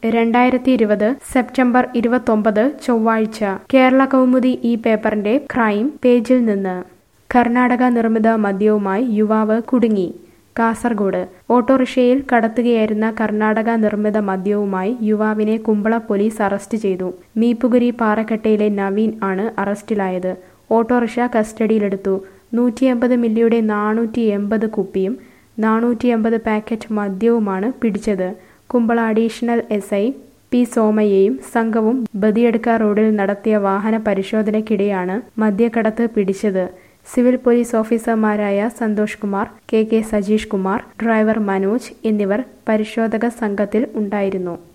രണ്ടായിരത്തി ഇരുപത് സെപ്റ്റംബർ ഇരുപത്തൊമ്പത് ചൊവ്വാഴ്ച കേരള കൗമുദി ഈ പേപ്പറിന്റെ ക്രൈം പേജിൽ നിന്ന് കർണാടക നിർമ്മിത മദ്യവുമായി യുവാവ് കുടുങ്ങി കാസർഗോഡ് ഓട്ടോറിക്ഷയിൽ കടത്തുകയായിരുന്ന കർണാടക നിർമ്മിത മദ്യവുമായി യുവാവിനെ കുമ്പള പോലീസ് അറസ്റ്റ് ചെയ്തു മീപ്പുകുരി പാറക്കട്ടയിലെ നവീൻ ആണ് അറസ്റ്റിലായത് ഓട്ടോറിക്ഷ കസ്റ്റഡിയിലെടുത്തു നൂറ്റി എൺപത് മില്ലിയുടെ നാനൂറ്റി എൺപത് കുപ്പിയും നാനൂറ്റി എൺപത് പാക്കറ്റ് മദ്യവുമാണ് പിടിച്ചത് Kumbala additional S I P സോമയ്യയും സംഘവും ബദിയടുക്ക റോഡിൽ നടത്തിയ വാഹന പരിശോധനയ്ക്കിടെയാണ് മദ്യക്കടത്ത് പിടിച്ചത് സിവിൽ പോലീസ് ഓഫീസർമാരായ Santhosh Kumar K K Sajeesh Kumar driver Manoj എന്നിവർ പരിശോധക സംഘത്തിൽ ഉണ്ടായിരുന്നു